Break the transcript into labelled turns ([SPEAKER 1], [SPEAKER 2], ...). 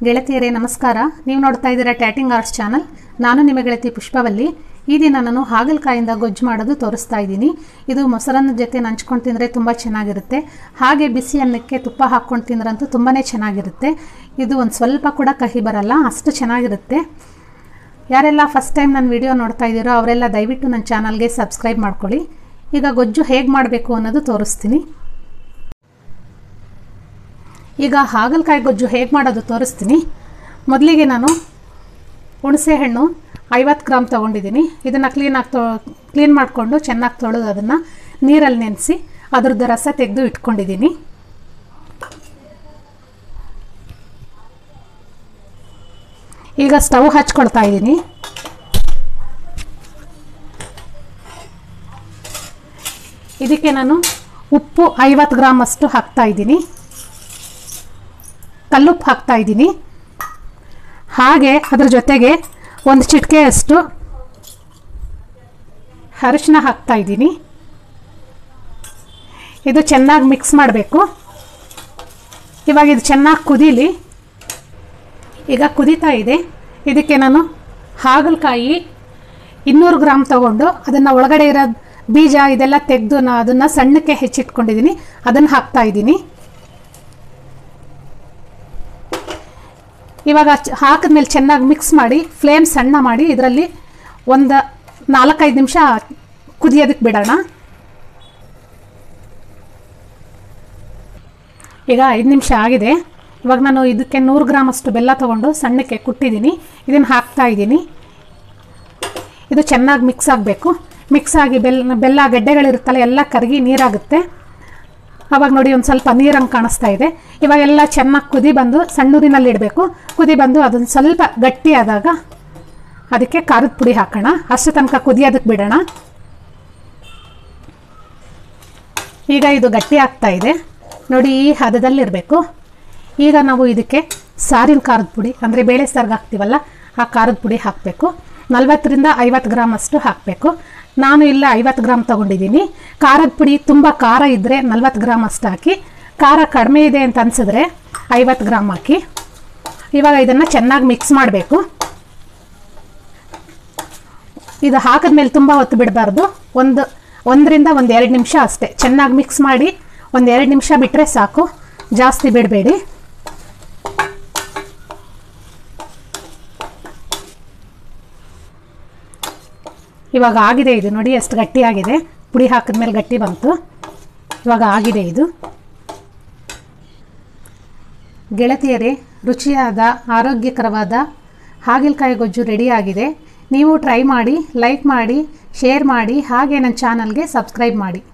[SPEAKER 1] ಗೆಳತಿಯರೇ ನಮಸ್ಕಾರ ನೀವು ನೋಡ್ತಾ ಇದ್ದೀರಾ ಟ್ಯಾಟಿಂಗ್ ಆರ್ಟ್ಸ್ ಚಾನಲ್ ನಾನು ನಿಮ್ಮ ಗೆಳತಿ ಪುಷ್ಪವಲ್ಲಿ ಈ ದಿನ ನಾನು ಹಾಗಲಕಾಯಿಂದ ಗೊಜ್ಜು ಮಾಡೋದು ತೋರಿಸ್ತಾ ಇದ್ದೀನಿ ಇದು ಮೊಸರನ್ನ ಜೊತೆ ನಂಚ್ಕೊಂಡು ತಿಂದರೆ ತುಂಬ ಚೆನ್ನಾಗಿರುತ್ತೆ ಹಾಗೆ ಬಿಸಿ ಅನ್ನಕ್ಕೆ ತುಪ್ಪ ಹಾಕ್ಕೊಂಡು ತಿಂದ್ರಂತೂ ತುಂಬಾ ಚೆನ್ನಾಗಿರುತ್ತೆ ಇದು ಒಂದು ಸ್ವಲ್ಪ ಕೂಡ ಕಹಿ ಬರಲ್ಲ ಅಷ್ಟು ಚೆನ್ನಾಗಿರುತ್ತೆ ಯಾರೆಲ್ಲ ಫಸ್ಟ್ ಟೈಮ್ ನನ್ನ ವಿಡಿಯೋ ನೋಡ್ತಾ ಇದ್ದೀರೋ ಅವರೆಲ್ಲ ದಯವಿಟ್ಟು ನನ್ನ ಚಾನಲ್ಗೆ ಸಬ್ಸ್ಕ್ರೈಬ್ ಮಾಡ್ಕೊಳ್ಳಿ ಈಗ ಗೊಜ್ಜು ಹೇಗೆ ಮಾಡಬೇಕು ಅನ್ನೋದು ತೋರಿಸ್ತೀನಿ ಈಗ ಹಾಗಲಕಾಯಿ ಗೊಜ್ಜು ಹೇಗೆ ಮಾಡೋದು ತೋರಿಸ್ತೀನಿ ಮೊದಲಿಗೆ ನಾನು ಹುಣಸೆ ಹಣ್ಣು ಐವತ್ತು ಗ್ರಾಮ್ ತೊಗೊಂಡಿದ್ದೀನಿ ಇದನ್ನು ಕ್ಲೀನಾಗಿ ತೊ ಕ್ಲೀನ್ ಮಾಡಿಕೊಂಡು ಚೆನ್ನಾಗಿ ತೊಳೆದು ಅದನ್ನು ನೀರಲ್ಲಿ ನೆನೆಸಿ ಅದ್ರದ್ದು ರಸ ತೆಗೆದು ಇಟ್ಕೊಂಡಿದ್ದೀನಿ ಈಗ ಸ್ಟವ್ ಹಚ್ಕೊಳ್ತಾ ಇದ್ದೀನಿ ಇದಕ್ಕೆ ನಾನು ಉಪ್ಪು ಐವತ್ತು ಗ್ರಾಮ್ ಅಷ್ಟು ಹಾಕ್ತಾ ಇದ್ದೀನಿ ಕಲ್ಲುಪ್ಪು ಹಾಕ್ತಾ ಇದ್ದೀನಿ ಹಾಗೆ ಅದ್ರ ಜೊತೆಗೆ ಒಂದು ಚಿಟಿಕೆಯಷ್ಟು ಅರಿಶಿನ ಹಾಕ್ತಾ ಇದ್ದೀನಿ ಇದು ಚೆನ್ನಾಗಿ ಮಿಕ್ಸ್ ಮಾಡಬೇಕು ಇವಾಗ ಇದು ಚೆನ್ನಾಗಿ ಕುದೀಲಿ ಈಗ ಕುದೀತಾ ಇದೆ ಇದಕ್ಕೆ ನಾನು ಹಾಗಲಕಾಯಿ ಇನ್ನೂರು ಗ್ರಾಮ್ ತಗೊಂಡು ಅದನ್ನು ಒಳಗಡೆ ಇರೋ ಬೀಜ ಇದೆಲ್ಲ ತೆಗೆದು ನಾ ಅದನ್ನು ಸಣ್ಣಕ್ಕೆ ಹೆಚ್ಚಿಟ್ಕೊಂಡಿದ್ದೀನಿ ಅದನ್ನು ಹಾಕ್ತಾ ಇದ್ದೀನಿ ಇವಾಗ ಹಾಕಿದ್ಮೇಲೆ ಚೆನ್ನಾಗಿ ಮಿಕ್ಸ್ ಮಾಡಿ ಫ್ಲೇಮ್ ಸಣ್ಣ ಮಾಡಿ ಇದರಲ್ಲಿ ಒಂದು ನಾಲ್ಕೈದು ನಿಮಿಷ ಕುದಿಯೋದಕ್ಕೆ ಬಿಡೋಣ ಈಗ ಐದು ನಿಮಿಷ ಆಗಿದೆ ಇವಾಗ ನಾನು ಇದಕ್ಕೆ ನೂರು ಗ್ರಾಮ್ ಅಷ್ಟು ಬೆಲ್ಲ ತೊಗೊಂಡು ಸಣ್ಣಕ್ಕೆ ಕುಟ್ಟಿದ್ದೀನಿ ಇದನ್ನು ಹಾಕ್ತಾ ಇದ್ದೀನಿ ಇದು ಚೆನ್ನಾಗಿ ಮಿಕ್ಸ್ ಆಗಬೇಕು ಮಿಕ್ಸ್ ಆಗಿ ಬೆಲ್ಲ ಬೆಲ್ಲ ಗೆಡ್ಡೆಗಳಿರುತ್ತಲ್ಲ ಎಲ್ಲ ಕರಗಿ ನೀರಾಗುತ್ತೆ ಅವಾಗ ನೋಡಿ ಒಂದು ಸ್ವಲ್ಪ ನೀರಂಗೆ ಕಾಣಿಸ್ತಾ ಇದೆ ಇವಾಗ ಎಲ್ಲ ಚೆನ್ನಾಗಿ ಕುದಿ ಬಂದು ಸಣ್ಣೂರಿನಲ್ಲಿ ಇಡಬೇಕು ಕುದಿ ಬಂದು ಅದನ್ನು ಸ್ವಲ್ಪ ಗಟ್ಟಿ ಆದಾಗ ಅದಕ್ಕೆ ಖಾರದ ಪುಡಿ ಹಾಕೋಣ ಅಷ್ಟು ತನಕ ಕುದಿಯೋದಕ್ಕೆ ಬಿಡೋಣ ಈಗ ಇದು ಗಟ್ಟಿ ಆಗ್ತಾ ಇದೆ ನೋಡಿ ಈ ಹದದಲ್ಲಿರಬೇಕು ಈಗ ನಾವು ಇದಕ್ಕೆ ಸಾರಿನ ಖಾರದ ಪುಡಿ ಅಂದರೆ ಬೇಳೆ ಸಾರಿಗೆ ಹಾಕ್ತೀವಲ್ಲ ಆ ಖಾರದ ಪುಡಿ ಹಾಕಬೇಕು ನಲ್ವತ್ತರಿಂದ ಐವತ್ತು ಗ್ರಾಮ್ ಅಷ್ಟು ಹಾಕಬೇಕು ನಾನು ಇಲ್ಲ ಐವತ್ತು ಗ್ರಾಮ್ ತೊಗೊಂಡಿದ್ದೀನಿ ಖಾರದ ಪುಡಿ ತುಂಬ ಖಾರ ಇದ್ದರೆ ನಲ್ವತ್ತು ಗ್ರಾಮ್ ಅಷ್ಟು ಹಾಕಿ ಖಾರ ಕಡಿಮೆ ಇದೆ ಅಂತ ಅನಿಸಿದ್ರೆ ಐವತ್ತು ಗ್ರಾಮ್ ಹಾಕಿ ಇವಾಗ ಇದನ್ನು ಚೆನ್ನಾಗಿ ಮಿಕ್ಸ್ ಮಾಡಬೇಕು ಇದು ಹಾಕಿದ್ಮೇಲೆ ತುಂಬ ಹೊತ್ತು ಬಿಡಬಾರ್ದು ಒಂದು ಒಂದರಿಂದ ಒಂದು ಎರಡು ನಿಮಿಷ ಅಷ್ಟೇ ಚೆನ್ನಾಗಿ ಮಿಕ್ಸ್ ಮಾಡಿ ಒಂದು ಎರಡು ನಿಮಿಷ ಬಿಟ್ಟರೆ ಸಾಕು ಜಾಸ್ತಿ ಬಿಡಬೇಡಿ ಇವಾಗ ಆಗಿದೆ ಇದು ನೋಡಿ ಎಷ್ಟು ಗಟ್ಟಿಯಾಗಿದೆ ಪುಡಿ ಹಾಕಿದ್ಮೇಲೆ ಗಟ್ಟಿ ಬಂತು ಇವಾಗ ಆಗಿದೆ ಇದು ಗೆಳತಿಯರೇ ರುಚಿಯಾದ ಆರೋಗ್ಯಕರವಾದ ಹಾಗಲಕಾಯಿ ಗೊಜ್ಜು ರೆಡಿಯಾಗಿದೆ ನೀವು ಟ್ರೈ ಮಾಡಿ ಲೈಕ್ ಮಾಡಿ ಶೇರ್ ಮಾಡಿ ಹಾಗೆ ನನ್ನ ಚಾನಲ್ಗೆ ಸಬ್ಸ್ಕ್ರೈಬ್ ಮಾಡಿ